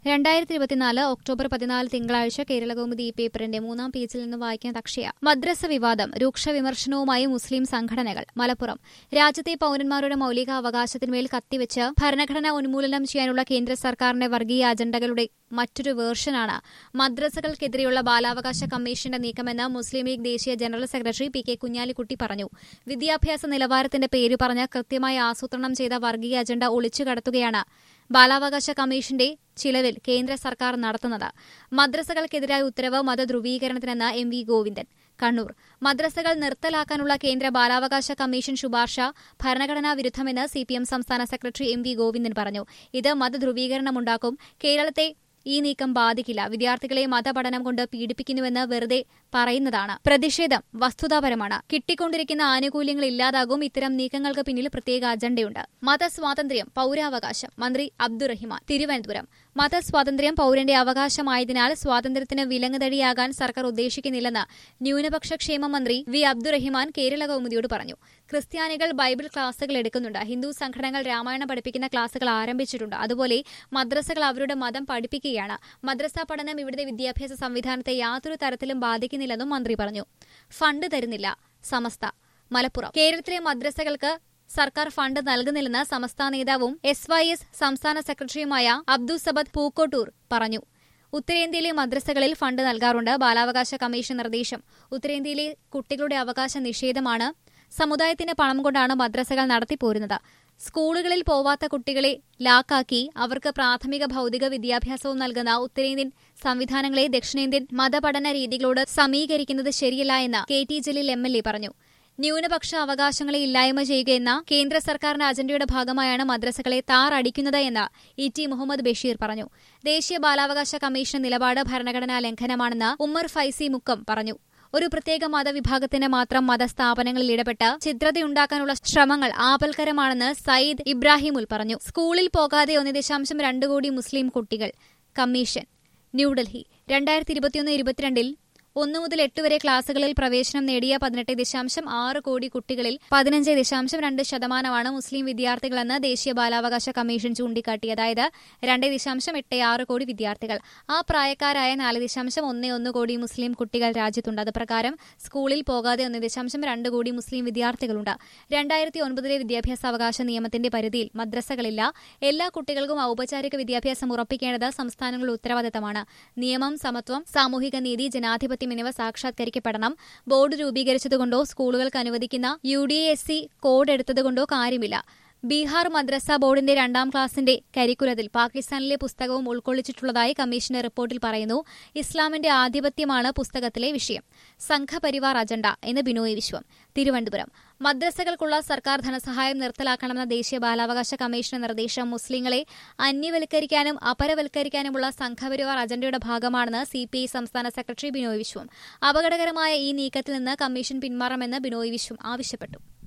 രണ്ടായിരത്തി ഇരുപത്തിനാല് ഒക്ടോബർ പതിനാല് തിങ്കളാഴ്ച കേരളകൗമുദി ഈ പേപ്പറിന്റെ മൂന്നാം പേജിൽ നിന്ന് വായിക്കാൻ അക്ഷയ മദ്രസ വിവാദം രൂക്ഷ വിമർശനവുമായി മുസ്ലിം സംഘടനകൾ മലപ്പുറം രാജ്യത്തെ പൌരന്മാരുടെ മൌലിക അവകാശത്തിന്മേൽ കത്തിവെച്ച് ഭരണഘടന ഉന്മൂലനം ചെയ്യാനുള്ള കേന്ദ്ര സർക്കാരിന്റെ വർഗീയ അജണ്ടകളുടെ മറ്റൊരു വേർഷനാണ് മദ്രസകൾക്കെതിരെയുള്ള ബാലാവകാശ കമ്മീഷന്റെ നീക്കമെന്ന് മുസ്ലിം ലീഗ് ദേശീയ general secretary P K Kunhalikutty പറഞ്ഞു വിദ്യാഭ്യാസ നിലവാരത്തിന്റെ പേര് പറഞ്ഞ് കൃത്യമായി ആസൂത്രണം ചെയ്ത വർഗീയ അജണ്ട ഒളിച്ചു കടത്തുകയാണ് ബാലാവകാശ കമ്മീഷന്റെ ചിലവിൽ കേന്ദ്ര സർക്കാർ നടത്തുന്നത് മദ്രസകൾക്കെതിരായ ഉത്തരവ് മതധ്രുവീകരണത്തിനെന്ന് എം വി ഗോവിന്ദൻ കണ്ണൂർ മദ്രസകൾ നിർത്തലാക്കാനുള്ള കേന്ദ്ര ബാലാവകാശ കമ്മീഷൻ ശുപാർശ ഭരണഘടനാ വിരുദ്ധമെന്ന് സിപിഎം സംസ്ഥാന സെക്രട്ടറി എം വി ഗോവിന്ദൻ പറഞ്ഞു ഇത് മതധ്രുവീകരണമുണ്ടാക്കും കേരളത്തെ ഈ നീക്കം ബാധിക്കില്ല വിദ്യാർത്ഥികളെ മതപഠനം കൊണ്ട് പീഡിപ്പിക്കുന്നുവെന്ന് വെറുതെ പറയുന്നതാണ് പ്രതിഷേധം വസ്തുതാപരമാണ് കിട്ടിക്കൊണ്ടിരിക്കുന്ന ആനുകൂല്യങ്ങൾ ഇല്ലാതാകും ഇത്തരം നീക്കങ്ങൾക്ക് പിന്നിൽ പ്രത്യേക അജണ്ടയുണ്ട് മതസ്വാതന്ത്ര്യം പൌരാവകാശം മന്ത്രി അബ്ദുറഹിമാൻ തിരുവനന്തപുരം മതസ്വാതന്ത്ര്യം പൌരന്റെ അവകാശമായതിനാൽ സ്വാതന്ത്ര്യത്തിന് വിലങ്ങുതടിയാകാൻ സർക്കാർ ഉദ്ദേശിക്കുന്നില്ലെന്ന് ന്യൂനപക്ഷ ക്ഷേമ മന്ത്രി വി അബ്ദുറഹിമാൻ കേരള കൌമുദിയോട് പറഞ്ഞു ക്രിസ്ത്യാനികൾ ബൈബിൾ ക്ലാസുകൾ എടുക്കുന്നുണ്ട് ഹിന്ദു സംഘടനകൾ രാമായണം പഠിപ്പിക്കുന്ന ക്ലാസുകൾ ആരംഭിച്ചിട്ടുണ്ട് അതുപോലെ മദ്രസകൾ അവരുടെ മതം പഠിപ്പിക്കുകയാണ് മദ്രസ പഠനം ഇവിടുത്തെ വിദ്യാഭ്യാസ സംവിധാനത്തെ യാതൊരു തരത്തിലും ബാധിക്കുന്നില്ലെന്നും മന്ത്രി പറഞ്ഞു ഫണ്ട് തരുന്നില്ല സമസ്ത മലപ്പുറം കേരളത്തിലെ മദ്രസകൾക്ക് സർക്കാർ ഫണ്ട് നൽകുന്നില്ലെന്ന് സമസ്ത നേതാവും എസ് വൈ എസ് സംസ്ഥാന സെക്രട്ടറിയുമായ അബ്ദുസബദ് പൂക്കോട്ടൂർ പറഞ്ഞു ഉത്തരേന്ത്യയിലെ മദ്രസകളിൽ ഫണ്ട് നൽകാറുണ്ട് ബാലാവകാശ കമ്മീഷൻ നിർദ്ദേശം ഉത്തരേന്ത്യയിലെ കുട്ടികളുടെ അവകാശ നിഷേധമാണ് സമുദായത്തിന്റെ പണം കൊണ്ടാണ് മദ്രസകൾ നടത്തിപ്പോരുന്നത് സ്കൂളുകളിൽ പോവാത്ത കുട്ടികളെ ലാക്കാക്കി അവർക്ക് പ്രാഥമിക ഭൌതിക വിദ്യാഭ്യാസവും നൽകുന്ന ഉത്തരേന്ത്യൻ സംവിധാനങ്ങളെ ദക്ഷിണേന്ത്യൻ മതപഠന രീതികളോട് സമീകരിക്കുന്നത് ശരിയല്ല എന്ന് K T Jaleel M L A പറഞ്ഞു ന്യൂനപക്ഷ അവകാശങ്ങളെ ഇല്ലായ്മ ചെയ്യുകയെന്ന കേന്ദ്ര സർക്കാരിന്റെ അജണ്ടയുടെ ഭാഗമായാണ് മദ്രസകളെ താറടിക്കുന്നത് എന്ന് ഇ ടി മുഹമ്മദ് ബഷീർ പറഞ്ഞു ദേശീയ ബാലാവകാശ കമ്മീഷൻ നിലപാട് ഭരണഘടനാ ലംഘനമാണെന്ന് ഉമ്മർ ഫൈസി മുക്കം പറഞ്ഞു ഒരു പ്രത്യേക മതവിഭാഗത്തിന് മാത്രം മതസ്ഥാപനങ്ങളിൽ ഇടപെട്ട് ചിത്രതയുണ്ടാക്കാനുള്ള ശ്രമങ്ങൾ ആപൽക്കരമാണെന്ന് സയ്യിദ് ഇബ്രാഹിമുൽ പറഞ്ഞു സ്കൂളിൽ പോകാതെ ഒന്ന് ദശാംശം രണ്ട് കോടി മുസ്ലിം കുട്ടികൾ കമ്മീഷൻ ന്യൂഡൽഹി രണ്ടായിരത്തി ഇരുപത്തിയൊന്ന് ഇരുപത്തിരണ്ടിൽ ഒന്നു മുതൽ എട്ട് വരെ ക്ലാസുകളിൽ പ്രവേശനം നേടിയ പതിനെട്ട് ദശാംശം ആറ് കോടി കുട്ടികളിൽ പതിനഞ്ച് ദശാംശം രണ്ട് ശതമാനമാണ് മുസ്ലിം വിദ്യാർത്ഥികളെന്ന് ദേശീയ ബാലാവകാശ കമ്മീഷൻ ചൂണ്ടിക്കാട്ടി അതായത് രണ്ട് ദശാംശം എട്ട് ആറ് കോടി വിദ്യാർത്ഥികൾ ആ പ്രായക്കാരായ നാല് ദശാംശം ഒന്ന് ഒന്ന് കോടി മുസ്ലിം കുട്ടികൾ രാജ്യത്തുണ്ട് അത് പ്രകാരം സ്കൂളിൽ പോകാതെ ഒന്ന് ദശാംശം രണ്ട് കോടി മുസ്ലിം വിദ്യാർത്ഥികളുണ്ട് രണ്ടായിരത്തി ഒൻപതിലെ വിദ്യാഭ്യാസ അവകാശ നിയമത്തിന്റെ പരിധിയിൽ മദ്രസകളില്ല എല്ലാ കുട്ടികൾക്കും ഔപചാരിക വിദ്യാഭ്യാസം ഉറപ്പിക്കേണ്ടത് സംസ്ഥാനങ്ങളുടെ ഉത്തരവാദിത്തമാണ് നിയമം സമത്വം സാമൂഹിക നീതി ജനാധിപത്യം ജനാധിപത്യം എന്നിവ സാക്ഷാത്കരിക്കപ്പെടണം ബോർഡ് രൂപീകരിച്ചതുകൊണ്ടോ സ്കൂളുകൾക്ക് അനുവദിക്കുന്ന U D S C code എടുത്തതുകൊണ്ടോ കാര്യമില്ല ബീഹാർ മദ്രസ ബോർഡിന്റെ രണ്ടാം ക്ലാസിന്റെ കരിക്കുലത്തിൽ പാകിസ്ഥാനിലെ പുസ്തകവും ഉൾക്കൊള്ളിച്ചിട്ടുള്ളതായി കമ്മീഷന്റെ റിപ്പോർട്ടിൽ പറയുന്നു ഇസ്ലാമിന്റെ ആധിപത്യമാണ് പുസ്തകത്തിലെ വിഷയം സംഘപരിവാർ അജണ്ട എന്ന് ബിനോയ് വിശ്വം തിരുവനന്തപുരം മദ്രസകൾക്കുള്ള സർക്കാർ ധനസഹായം നിർത്തലാക്കണമെന്ന ദേശീയ ബാലാവകാശ കമ്മീഷന്റെ നിർദ്ദേശം മുസ്ലിങ്ങളെ അന്യവൽക്കരിക്കാനും അപരവൽക്കരിക്കാനുമുള്ള സംഘപരിവാർ അജണ്ടയുടെ ഭാഗമാണെന്ന് സിപിഐ സംസ്ഥാന സെക്രട്ടറി ബിനോയ് വിശ്വം അപകടകരമായ ഈ നീക്കത്തിൽ നിന്ന് കമ്മീഷൻ പിന്മാറണമെന്ന് ബിനോയ് വിശ്വം ആവശ്യപ്പെട്ടു